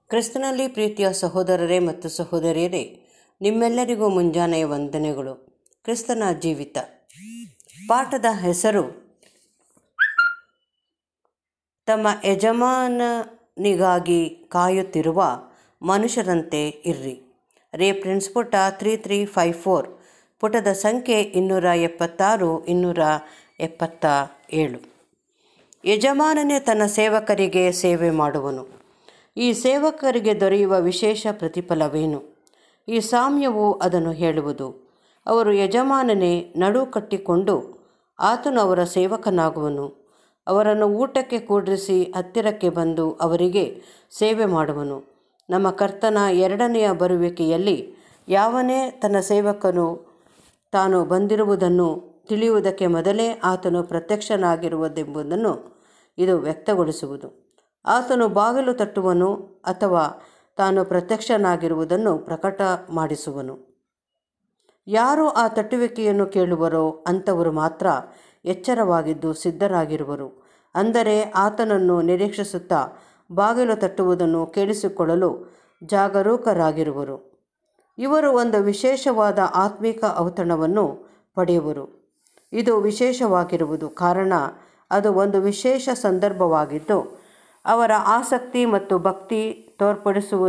ಕ್ರಿಸ್ತನಲ್ಲಿ ಪ್ರೀತಿಯ ಸಹೋದರರೇ ಮತ್ತು ಸಹೋದರಿಯರೇ ನಿಮ್ಮೆಲ್ಲರಿಗೂ ಮುಂಜಾನೆಯ ವಂದನೆಗಳು ಕ್ರಿಸ್ತನ ಜೀವಿತ ಪಾಠದ ಹೆಸರು ತಮ್ಮ ಯಜಮಾನನಿಗಾಗಿ ಕಾಯುತ್ತಿರುವ ಮನುಷ್ಯರಂತೆ ಇರ್ರಿ ರೇಫ್ರೆನ್ಸ್ ಪುಟ ತ್ರೀ ತ್ರೀ ಫೈವ್ ಫೋರ್ ಪುಟದ ಸಂಖ್ಯೆ ಇನ್ನೂರ ಎಪ್ಪತ್ತಾರು ಇನ್ನೂರ ಎಪ್ಪತ್ತ ಏಳು ಯಜಮಾನನೇ ತನ್ನ ಸೇವಕರಿಗೆ ಸೇವೆ ಮಾಡುವನು ಈ ಸೇವಕರಿಗೆ ದೊರೆಯುವ ವಿಶೇಷ ಪ್ರತಿಫಲವೇನು ಈ ಸಾಮ್ಯವು ಅದನ್ನು ಹೇಳುವುದು ಅವರು ಯಜಮಾನನೇ ನಡು ಕಟ್ಟಿಕೊಂಡು ಆತನು ಅವರ ಸೇವಕನಾಗುವನು ಅವರನ್ನು ಊಟಕ್ಕೆ ಕೂಡಿಸಿ ಹತ್ತಿರಕ್ಕೆ ಬಂದು ಅವರಿಗೆ ಸೇವೆ ಮಾಡುವನು ನಮ್ಮ ಕರ್ತನ ಎರಡನೆಯ ಬರುವಿಕೆಯಲ್ಲಿ ಯಾವನೇ ತನ್ನ ಸೇವಕನು ತಾನು ಬಂದಿರುವುದನ್ನು ತಿಳಿಯುವುದಕ್ಕೆ ಮೊದಲೇ ಆತನು ಪ್ರತ್ಯಕ್ಷನಾಗಿರುವುದೆಂಬುದನ್ನು ಇದು ವ್ಯಕ್ತಗೊಳಿಸುವುದು ಆತನು ಬಾಗಿಲು ತಟ್ಟುವನು ಅಥವಾ ತಾನು ಪ್ರತ್ಯಕ್ಷನಾಗಿರುವುದನ್ನು ಪ್ರಕಟ ಮಾಡಿಸುವನು ಯಾರು ಆ ತಟ್ಟುವಿಕೆಯನ್ನು ಕೇಳುವರೋ ಅಂಥವರು ಮಾತ್ರ ಎಚ್ಚರವಾಗಿದ್ದು ಸಿದ್ಧರಾಗಿರುವರು ಅಂದರೆ ಆತನನ್ನು ನಿರೀಕ್ಷಿಸುತ್ತಾ ಬಾಗಿಲು ತಟ್ಟುವುದನ್ನು ಕೇಳಿಸಿಕೊಳ್ಳಲು ಜಾಗರೂಕರಾಗಿರುವರು ಇವರು ಒಂದು ವಿಶೇಷವಾದ ಆತ್ಮಿಕ ಔತಣವನ್ನು ಪಡೆಯುವರು ಇದು ವಿಶೇಷವಾಗಿರುವುದು ಕಾರಣ ಅದು ಒಂದು ವಿಶೇಷ ಸಂದರ್ಭವಾಗಿದ್ದು ಅವರ ಆಸಕ್ತಿ ಮತ್ತು ಭಕ್ತಿ ತೋರ್ಪಡಿಸುವ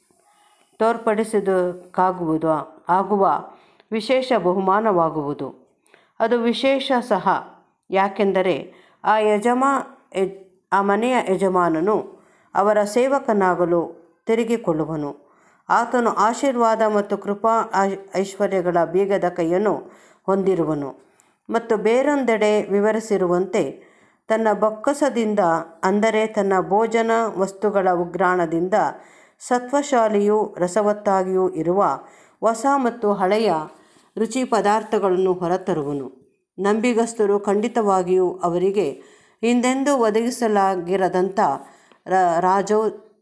ತೋರ್ಪಡಿಸಿದಕ್ಕಾಗುವುದು ಆಗುವ ವಿಶೇಷ ಬಹುಮಾನವಾಗುವುದು ಅದು ವಿಶೇಷ ಸಹ ಯಾಕೆಂದರೆ ಆ ಯಜಮಾ ಆ ಮನೆಯ ಯಜಮಾನನು ಅವರ ಸೇವಕನಾಗಲು ತಿರುಗಿಕೊಳ್ಳುವನು ಆತನು ಆಶೀರ್ವಾದ ಮತ್ತು ಕೃಪಾ ಐಶ್ವರ್ಯಗಳ ಬೀಗದ ಕೈಯನ್ನು ಹೊಂದಿರುವನು ಮತ್ತು ಬೇರೊಂದೆಡೆ ವಿವರಿಸಿರುವಂತೆ ತನ್ನ ಬೊಕ್ಕಸದಿಂದ ಅಂದರೆ ತನ್ನ ಭೋಜನ ವಸ್ತುಗಳ ಉಗ್ರಾಣದಿಂದ ಸತ್ವಶಾಲಿಯೂ ರಸವತ್ತಾಗಿಯೂ ಇರುವ ಹೊಸ ಮತ್ತು ಹಳೆಯ ರುಚಿ ಪದಾರ್ಥಗಳನ್ನು ಹೊರತರುವನು ನಂಬಿಗಸ್ತರು ಖಂಡಿತವಾಗಿಯೂ ಅವರಿಗೆ ಹಿಂದೆಂದೂ ಒದಗಿಸಲಾಗಿರದಂಥ ರಾಜೋ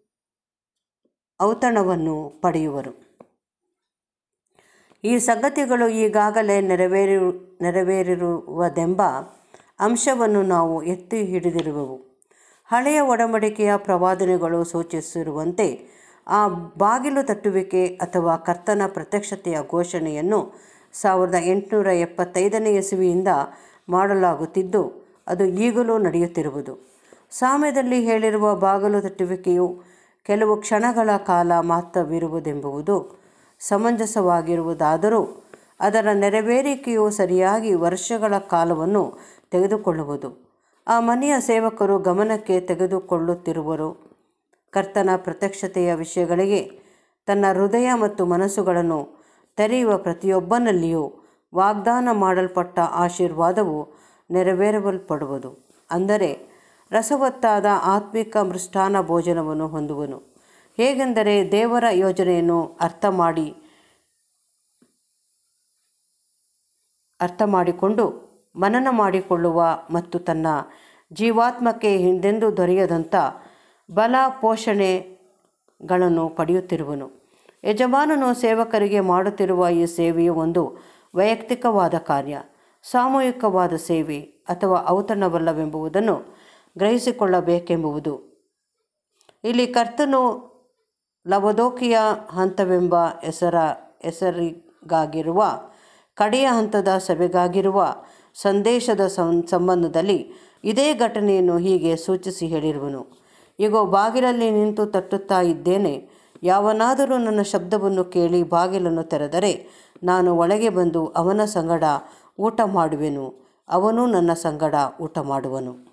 ಔತಣವನ್ನು ಪಡೆಯುವರು ಈ ಸಂಗತಿಗಳು ಈಗಾಗಲೇ ನೆರವೇರಿ ನೆರವೇರಿರುವುದೆಂಬ ಅಂಶವನ್ನು ನಾವು ಎತ್ತಿ ಹಿಡಿದಿರುವೆವು ಹಳೆಯ ಒಡಂಬಡಿಕೆಯ ಪ್ರವಾದನೆಗಳು ಸೂಚಿಸಿರುವಂತೆ ಆ ಬಾಗಿಲು ತಟ್ಟುವಿಕೆ ಅಥವಾ ಕರ್ತನ ಪ್ರತ್ಯಕ್ಷತೆಯ ಘೋಷಣೆಯನ್ನು ಸಾವಿರದ ಎಂಟುನೂರ ಎಪ್ಪತ್ತೈದನೇ ಇಸವಿಯಿಂದ ಮಾಡಲಾಗುತ್ತಿದ್ದು ಅದು ಈಗಲೂ ನಡೆಯುತ್ತಿರುವುದು ಸಾಮ್ಯದಲ್ಲಿ ಹೇಳಿರುವ ಬಾಗಿಲು ತಟ್ಟುವಿಕೆಯು ಕೆಲವು ಕ್ಷಣಗಳ ಕಾಲ ಮಾತ್ರವಿರುವುದೆಂಬುದು ಸಮಂಜಸವಾಗಿರುವುದಾದರೂ ಅದರ ನೆರವೇರಿಕೆಯು ಸರಿಯಾಗಿ ವರ್ಷಗಳ ಕಾಲವನ್ನು ತೆಗೆದುಕೊಳ್ಳುವುದು ಆ ಮನೆಯ ಸೇವಕರು ಗಮನಕ್ಕೆ ತೆಗೆದುಕೊಳ್ಳುತ್ತಿರುವರು ಕರ್ತನ ಪ್ರತ್ಯಕ್ಷತೆಯ ವಿಷಯಗಳಿಗೆ ತನ್ನ ಹೃದಯ ಮತ್ತು ಮನಸ್ಸುಗಳನ್ನು ತೆರೆಯುವ ಪ್ರತಿಯೊಬ್ಬನಲ್ಲಿಯೂ ವಾಗ್ದಾನ ಮಾಡಲ್ಪಟ್ಟ ಆಶೀರ್ವಾದವು ನೆರವೇರಲ್ಪಡುವುದು ಅಂದರೆ ರಸವತ್ತಾದ ಆತ್ಮಿಕ ಮೃಷ್ಟಾನ ಭೋಜನವನ್ನು ಹೊಂದುವನು ಹೇಗೆಂದರೆ ದೇವರ ಯೋಜನೆಯನ್ನು ಅರ್ಥ ಮಾಡಿ ಅರ್ಥ ಮಾಡಿಕೊಂಡು ಮನನ ಮಾಡಿಕೊಳ್ಳುವ ಮತ್ತು ತನ್ನ ಜೀವಾತ್ಮಕ್ಕೆ ಹಿಂದೆಂದೂ ದೊರೆಯದಂಥ ಬಲ ಪೋಷಣೆಗಳನ್ನು ಪಡೆಯುತ್ತಿರುವನು ಯಜಮಾನನು ಸೇವಕರಿಗೆ ಮಾಡುತ್ತಿರುವ ಈ ಸೇವೆಯು ಒಂದು ವೈಯಕ್ತಿಕವಾದ ಕಾರ್ಯ ಸಾಮೂಹಿಕವಾದ ಸೇವೆ ಅಥವಾ ಔತಣವಲ್ಲವೆಂಬುದನ್ನು ಗ್ರಹಿಸಿಕೊಳ್ಳಬೇಕೆಂಬುದು ಇಲ್ಲಿ ಕರ್ತನು ಲವದೋಕಿಯ ಹಂತವೆಂಬ ಹೆಸರ ಹೆಸರಿಗಾಗಿರುವ ಕಡೆಯ ಹಂತದ ಸಭೆಗಾಗಿರುವ ಸಂದೇಶದ ಸಂಬಂಧದಲ್ಲಿ ಇದೇ ಘಟನೆಯನ್ನು ಹೀಗೆ ಸೂಚಿಸಿ ಹೇಳಿರುವನು ಈಗ ಬಾಗಿಲಲ್ಲಿ ನಿಂತು ತಟ್ಟುತ್ತಾ ಇದ್ದೇನೆ ಯಾವನಾದರೂ ನನ್ನ ಶಬ್ದವನ್ನು ಕೇಳಿ ಬಾಗಿಲನ್ನು ತೆರೆದರೆ ನಾನು ಒಳಗೆ ಬಂದು ಅವನ ಸಂಗಡ ಊಟ ಮಾಡುವೆನು ಅವನು ನನ್ನ ಸಂಗಡ ಊಟ ಮಾಡುವನು